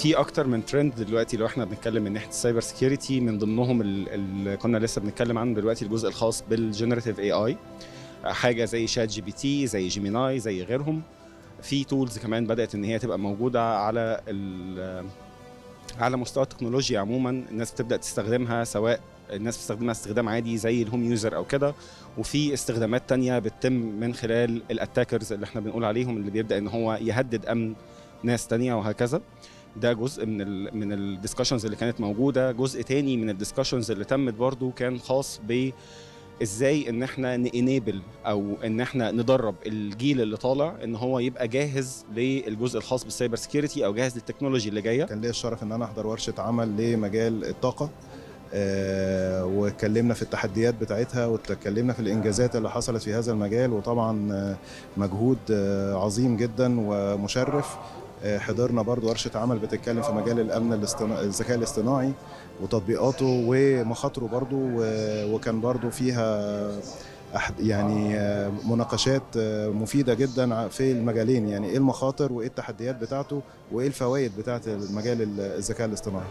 في اكتر من ترند دلوقتي لو احنا بنتكلم من ناحيه السايبر سكيورتي من ضمنهم اللي كنا لسه بنتكلم عنه دلوقتي الجزء الخاص بالجنريتيف اي اي حاجه زي شات جي بي تي زي جيميناي زي غيرهم في تولز كمان بدات ان هي تبقى موجوده على على مستوى التكنولوجيا عموما الناس بتبدا تستخدمها سواء الناس بتستخدمها استخدام عادي زي الهوم يوزر او كده وفي استخدامات تانية بتتم من خلال الاتاكرز اللي احنا بنقول عليهم اللي بيبدا ان هو يهدد امن ناس تانية وهكذا ده جزء من ال من الديسكشنز اللي كانت موجوده جزء تاني من الديسكشنز اللي تمت برضو كان خاص ب ازاي ان احنا نينيبل او ان احنا ندرب الجيل اللي طالع ان هو يبقى جاهز للجزء الخاص بالسايبر سكيورتي او جاهز للتكنولوجي اللي جايه كان ليا الشرف ان انا احضر ورشه عمل لمجال الطاقه آه واتكلمنا في التحديات بتاعتها واتكلمنا في الانجازات اللي حصلت في هذا المجال وطبعا آه مجهود آه عظيم جدا ومشرف حضرنا برضو ورشة عمل بتتكلم في مجال الأمن الاصطناعي الذكاء الاصطناعي وتطبيقاته ومخاطره برضو وكان برضو فيها يعني مناقشات مفيدة جدا في المجالين يعني ايه المخاطر وايه التحديات بتاعته وايه الفوائد بتاعت مجال الذكاء الاصطناعي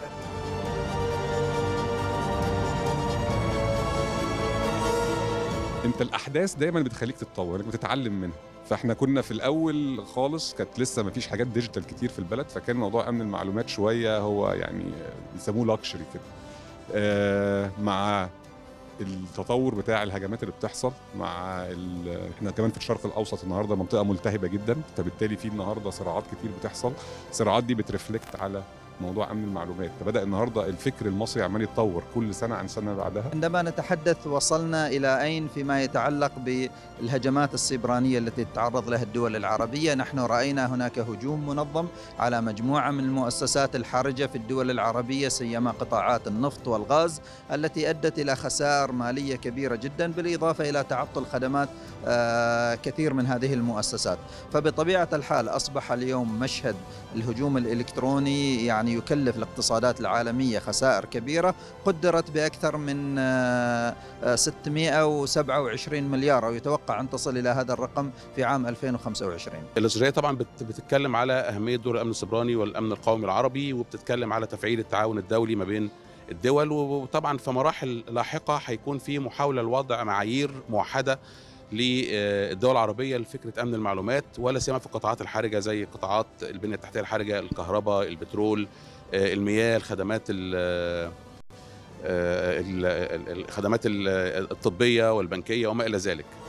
انت الاحداث دايما بتخليك تتطور انك بتتعلم منها فاحنا كنا في الاول خالص كانت لسه ما فيش حاجات ديجيتال كتير في البلد فكان موضوع امن المعلومات شويه هو يعني بيسموه لاكشري كده آه مع التطور بتاع الهجمات اللي بتحصل مع احنا كمان في الشرق الاوسط النهارده منطقه ملتهبه جدا فبالتالي في النهارده صراعات كتير بتحصل الصراعات دي بترفلكت على موضوع امن المعلومات فبدا النهارده الفكر المصري عمال يتطور كل سنه عن سنه بعدها عندما نتحدث وصلنا الى اين فيما يتعلق بالهجمات السيبرانيه التي تتعرض لها الدول العربيه نحن راينا هناك هجوم منظم على مجموعه من المؤسسات الحرجه في الدول العربيه سيما قطاعات النفط والغاز التي ادت الى خسائر ماليه كبيره جدا بالاضافه الى تعطل خدمات كثير من هذه المؤسسات فبطبيعه الحال اصبح اليوم مشهد الهجوم الالكتروني يعني يكلف الاقتصادات العالمية خسائر كبيرة قدرت بأكثر من 627 مليار أو يتوقع أن تصل إلى هذا الرقم في عام 2025 الاستراتيجية طبعا بتتكلم على أهمية دور الأمن السيبراني والأمن القومي العربي وبتتكلم على تفعيل التعاون الدولي ما بين الدول وطبعا في مراحل لاحقة هيكون في محاولة لوضع معايير موحدة للدول العربيه لفكره امن المعلومات ولا سيما في القطاعات الحرجه زي قطاعات البنيه التحتيه الحرجه الكهرباء البترول المياه الخدمات الخدمات الطبيه والبنكيه وما الى ذلك